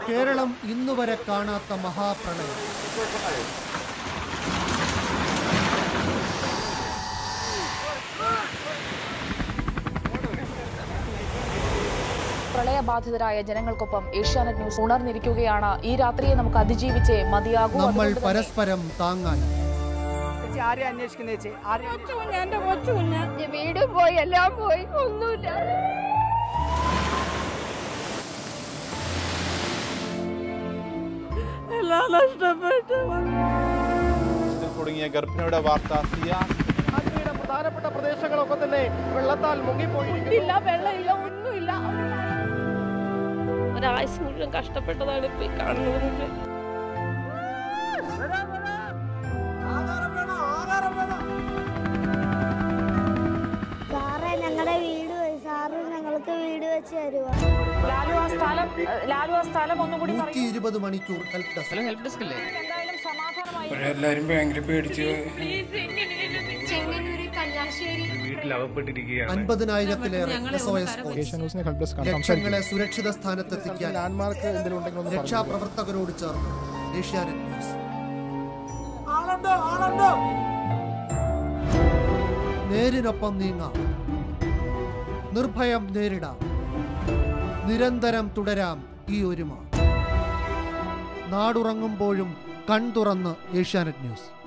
കേരളം ഇന്നുവരെ കാണാത്ത മഹാപ്രളയം പ്രളയബാധിതരായ ജനങ്ങൾക്കൊപ്പം ഏഷ്യാനെറ്റ് ന്യൂസ് ഉണർന്നിരിക്കുകയാണ് ഈ രാത്രിയെ നമുക്ക് അതിജീവിച്ചേ മതിയാകൂ നമ്മൾ അതുകൊണ്ട് തന്നെ പരസ്പരം താങ്ങാൻ ചേച്ചി ആരെ അന്വേഷിക്കുന്നത് ചേച്ചി ആരെ കൊച്ചുകുഞ്ഞ് എന്റെ കൊച്ചുകുഞ്ഞ് വീട് പോയി എല്ലാം പോയി ഒന്നുമില്ല എല്ലാം നഷ്ടപ്പെട്ടു ഇതിൽ കുടുങ്ങിയ ഗർഭിണിയുടെ വാർത്ത സിയാ ആന്ധ്രയുടെ പ്രധാനപ്പെട്ട പ്രദേശങ്ങളൊക്കെ തന്നെ വെള്ളത്താൽ മുങ്ങിപ്പോയിരിക്കുന്നു ഇല്ല വെള്ളമില്ല ഒന്നുമില്ല ഒരാഴ്ച മുഴുവൻ കഷ്ടപ്പെട്ടതാണ് ഇപ്പൊ ഈ കാണുന്നത് മുഴുവൻ സാറേ ഞങ്ങളുടെ വീട് പോയി സാറ് ഞങ്ങൾക്ക് വീട് വെച്ച് തരുക ലാലു ആ സ്ഥലം ലാലു ആ സ്ഥലം ഒന്നുകൂടി നൂറ്റി ഇരുപത് മണിക്കൂർ ഹെൽപ്പ് ഡെസ്ക് എന്തായാലും സമാധാനമായി എല്ലാരും ഭയങ്കര പേടിച്ച് ചെങ്ങന്നൂര് കല്ലാശ്ശേരി അൻപതിനായിരത്തിലേറെ എസ് ഒ എസ് ലക്ഷങ്ങളെ സുരക്ഷിത സ്ഥാനത്തെത്തിക്കാൻ ലാൻഡ്മാർക്ക് എന്തെങ്കിലും ഉണ്ടെങ്കിൽ ഒന്ന് രക്ഷാപ്രവർത്തകരോട് ചേർന്ന് ഏഷ്യാനെറ്റ് ന്യൂസ് നേരിനൊപ്പം നീങ്ങാം നിർഭയം നേരിടാം നിരന്തരം തുടരാം ഈ ഒരുമ നാടുറങ്ങുമ്പോഴും കൺ തുറന്ന് ഏഷ്യാനെറ്റ് ന്യൂസ്